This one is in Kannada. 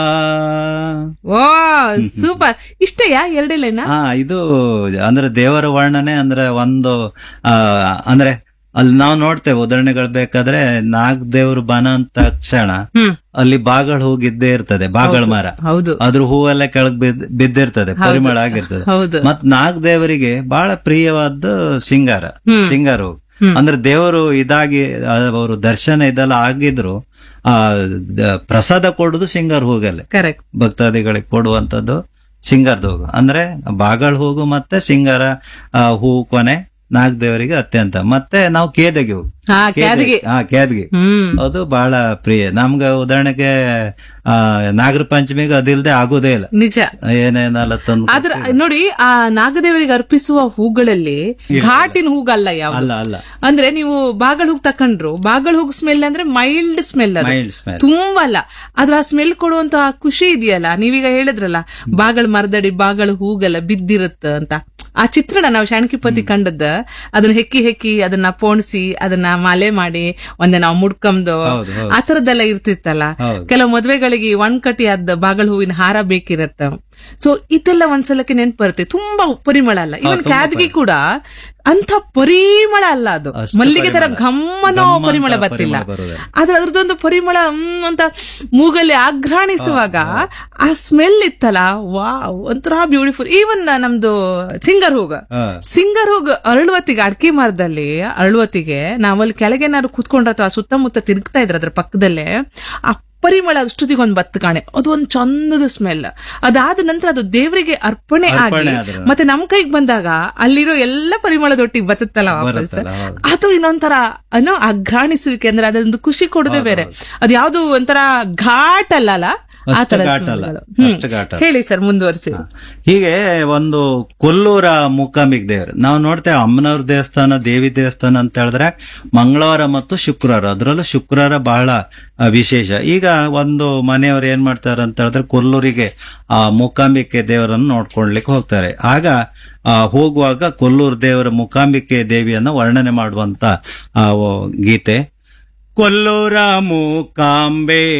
ಓ ಸೂಪರ್ ಇಷ್ಟೇಯಾ ಎರಡೇ ಲೈನಾ ಹಾ ಇದು ಅಂದ್ರೆ ದೇವರ ವರ್ಣನೆ ಅಂದ್ರೆ ಒಂದು ಆ ಅಂದ್ರೆ ಅಲ್ಲಿ ನಾವು ನೋಡ್ತೇವೆ ಉದಾಹರಣೆಗಳು ಬೇಕಾದ್ರೆ ನಾಗ್ ದೇವ್ರು ಬನ ಅಂತ ಕ್ಷಣ ಹ್ಮ್ ಅಲ್ಲಿ ಬಾಗಳ ಹೋಗಿದ್ದೇ ಇರ್ತದೆ ಬಾಗಳ ಮರ ಹೌದು ಅದ್ರ ಹೂವೆಲ್ಲ ಕೆಳಗ್ ಬಿದ್ದ್- ಬಿದ್ದಿರ್ತದೆ ಪರಿಮಳ ಆಗಿರ್ತದೆ ಹೌದು ಮತ್ ನಾಗ್ ದೇವರಿಗೆ ಬಹಳ ಪ್ರಿಯವಾದ ಸಿಂಗಾರ ಸಿಂಗಾರ ಹೂ ಅಂದ್ರೆ ದೇವರು ಇದಾಗಿ ಅವರು ದರ್ಶನ ಇದೆಲ್ಲ ಆಗಿದ್ರು ಆ ದ- ಪ್ರಸಾದ ಕೊಡುದು ಸಿಂಗಾರ ಹೂಗಲ್ಲೇ ಕರೆಕ್ಟ್ ಭಕ್ತಾದಿಗಳಿಗೆ ಕೊಡುವಂತದ್ದು ಸಿಂಗಾರದ ಹೋಗು ಅಂದ್ರೆ ಬಾಗಳ ಹೋಗು ಮತ್ತೆ ಸಿಂಗಾರ ಆ, ಹೂ ಕೊನೆ ನಾಗ್ ದೇವರಿಗೆ ಅತ್ಯಂತ ಮತ್ತೆ ನಾವು ಕೇದಗೆ ಹೋಗು ಹಾ ಕ್ಯಾದಿಗೆ ಹಾ ಕೇದಗೆ ಹ್ಮ್ ಅದು ಬಹಳ ಪ್ರಿಯ ನಮ್ಗ ಉದಾಹರಣೆಗೆ ಆ ನಾಗರ ಪಂಚಮಿಗೆ ಅದಿಲ್ದೆ ಆಗೋದೇ ಇಲ್ಲ ನಿಜ ಏನೇನೆಲ್ಲ ತಂದು ಆದ್ರ ನೋಡಿ ಆ ನಾಗದೇವರಿಗೆ ಅರ್ಪಿಸುವ ಹೂಗಳಲ್ಲಿ ಘಾಟಿನ ಹೂಗಲ್ಲ ಯಾವ ಅಲ್ಲ ಅಲ್ಲ ಅಂದ್ರೆ ನೀವು ಬಾಗಳ ಹೂಗ್ ತಕೊಂಡ್ರು ಬಾಗಳ ಹೂಗ್ ಸ್ಮೆಲ್ ಅಂದ್ರೆ ಮೈಲ್ಡ್ ಸ್ಮೆಲ್ ಅದು ಮೈಲ್ಡ್ ಸ್ಮೆಲ್ ತುಂಬಾ ಅಲ್ಲ ಅದ್ರ ಆ ಸ್ಮೆಲ್ ಕೊಡುವಂತ ಖುಷಿ ಇದೆಯಲ್ಲ ನೀವೀಗ ಹೇಳಿದ್ರಲ್ಲ ಬಾಗಳ ಮರದಡಿ ಬಾಗಳ ಹೂಗೆಲ್ಲ ಬಿದ್ದಿರುತ್ತ ಅಂತ ಆ ಚಿತ್ರಣ ನಾವು ಶಾಣಕಿಪತಿ ಕಂಡದ್ದ ಅದನ್ನ ಹೆಕ್ಕಿ ಹೆಕ್ಕಿ ಅದನ್ನ ಪೋಣಿಸಿ ಅದನ್ನ ಮಾಲೆ ಮಾಡಿ ಒಂದೇ ನಾವು ಮುಡ್ಕಂದು ಹೌದು, ಹೌದು. ಆ ತರದ್ದೆಲ್ಲ ಇರ್ತಿತ್ತಲ್ಲ ಹೌದು. ಕೆಲವು ಮದ್ವೆಗಳಿಗೆ ಒಣ್ ಕಟ್ಟಿ ಆದ ಬಾಗಳ ಹೂವಿನ ಹಾರ ಬೇಕಿರತ್ತ ಸೊ ಇದೆಲ್ಲ ಒಂದ್ಸಲಕ್ಕೆ ನೆನ್ಪು ಬರುತ್ತೆ ತುಂಬಾ ಪರಿಮಳ ಅಲ್ಲ ಇವನ್ ಕ್ಯಾದ್ಗಿ ಕೂಡ ಅಂತ ಪರಿಮಳ ಅಲ್ಲ ಅದು ಅಷ್ಟು ಮಲ್ಲಿಗೆ ತರ ಪರಿಮಳ. ಗಮ್ಮನೋ ಗಮ್ಮಂತ ಪರಿಮಳ ಬರ್ತಿಲ್ಲ ಪರಿಮಳ ಬರುವುದಿಲ್ಲ. ಆದ್ರೆ ಅದ್ರದ್ದೊಂದು ಪರಿಮಳ ಹ್ಮ್ ಅಂತ ಮೂಗಲ್ಲಿ ಆಘ್ರಾಣಿಸುವಾಗ ಆ ಸ್ಮೆಲ್ ಇತ್ತಲ್ಲ ವಾವ್ ಒಂಥರ ಬ್ಯೂಟಿಫುಲ್ ಈವನ್ ನಮ್ದು ಸಿಂಗರ್ ಹೋಗ ಹಾ. ಸಿಂಗರ್ ಹೋಗ್ ಅರಳುವತ್ತಿಗೆ ಅಡ್ಕೆ ಮರದಲ್ಲಿ ಅರಳುವತ್ತಿಗೆ ನಾವಲ್ಲಿ ಕೆಳಗೇನಾದ್ರು ಕೂತ್ಕೊಂಡ್ರೆ ಅಥವಾ ಸುತ್ತಮುತ್ತ ತಿರುಗ್ತಾ ಇದ್ರ ಅದ್ರ ಪಕ್ಕದಲ್ಲೇ ಆ ಪರಿಮಳ ಅಷ್ಟೊತ್ತಿಗೆ ಒಂದು ಬತ್ತು ಕಾಣೆ ಅದು ಒಂದು ಚಂದದ ಸ್ಮೆಲ್ ಅದಾದ ನಂತರ ಅದು ದೇವರಿಗೆ ಅರ್ಪಣೆ ಆಗಿ ಅರ್ಪಣೆ ಆದ್ರೆ. ಮತ್ತೆ ನಮ್ ಕೈಗೆ ಬಂದಾಗ ಅಲ್ಲಿರೋ ಎಲ್ಲ ಪರಿಮಳದೊಟ್ಟಿಗೆ ಬತ್ತಲ್ಲ ವಾಪಸ್ ಬರುತ್ತಲ್ಲ, ಹೌದು. ಅದು ಇನ್ನೊಂಥರ ಅನ್ನೋ ಅಘ್ರಾಣಿಸುವಿಕೆ ಅಂದ್ರೆ ಅದೊಂದು ಖುಷಿ ಕೊಡೋದೇ ಬೇರೆ ಅದು ಯಾವ್ದು ಒಂಥರ ಘಾಟ್ ಅಲ್ಲ ಅಲ್ಲ ಆ ಅಷ್ಟು ತರ ಘಾಟ್ ಅಲ್ಲ. ಸ್ಮೆಲ್ಗಳು. ಹ್ಮ್. ಅಷ್ಟು ಘಾಟ್ ಅಲ್ಲ. ಹೇಳಿ ಸರ್ ಮುಂದುವರಿಸಿ ಹೀಗೆ ಒಂದು ಕೊಲ್ಲೂರ ಮೂಕಾಂಬಿಕ್ ದೇವರು ನಾವು ನೋಡ್ತೇವೆ ಅಮ್ಮನವ್ರ ದೇವಸ್ಥಾನ ದೇವಿ ದೇವಸ್ಥಾನ ಅಂತ ಹೇಳಿದ್ರೆ ಮಂಗಳವಾರ ಮತ್ತು ಶುಕ್ರವಾರ ಅದರಲ್ಲೂ ಶುಕ್ರವಾರ ಬಹಳ ಆ, ವಿಶೇಷ ಈಗ ಒಂದು ಮನೆಯವರು ಏನ್ ಮಾಡ್ತಾರೆ ಅಂತ ಹೇಳಿದ್ರೆ ಕೊಲ್ಲೂರಿಗೆ ಆ ಮೂಕಾಂಬಿಕೆ ದೇವರನ್ನು ನೋಡ್ಕೊಳ್ಲಿಕ್ಕೆ ಹೋಗ್ತಾರೆ ಆಗ ಆ, ಹೋಗುವಾಗ ಕೊಲ್ಲೂರು ದೇವರ ಮೂಕಾಂಬಿಕೆ ದೇವಿಯನ್ನ ವರ್ಣನೆ ಮಾಡುವಂತ ಆ, ಓ, ಗೀತೆ ಕೊಲ್ಲೂರ ಮೂಕಾಂಬೆ